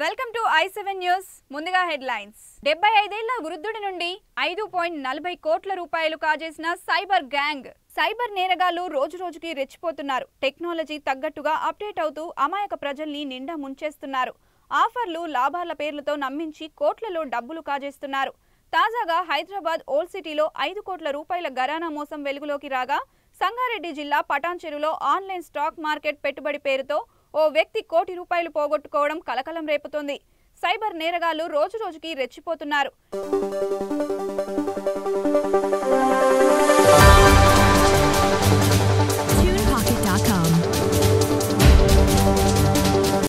welcome to I seven news ముందుగా headlines డెబ్బై ఐదేళ్ల వృద్ధుడి నుండి ఐదు పాయింట్ నలభై కోట్ల రూపాయలు కాజేసిన సైబర్ గ్యాంగ్ సైబర్ నేరగాళ్లు రోజు రోజుకి రెచ్చిపోతున్నారు టెక్నాలజీ తగ్గట్టుగా అప్డేట్ అవుతూ అమాయక ప్రజల్ని నిండా ముంచేస్తున్నారు ఆఫర్లు లాభాల పేర్లతో నమ్మించి కోట్లలో డబ్బులు కాజేస్తున్నారు తాజాగా హైదరాబాద్ ఓల్డ్ సిటీలో ఐదు కోట్ల రూపాయల గరానా మోసం వెలుగులోకి రాగా సంగారెడ్డి జిల్లా పటాన్చెరులో ఆన్లైన్ స్టాక్ మార్కెట్ పెట్టుబడి పేరుతో ఓ వ్యక్తి కోటి రూపాయలు పోగొట్టుకోవడం కలకలం రేపుతోంది సైబర్ నేరగాళ్లు రోజు రోజుకి రెచ్చిపోతున్నారు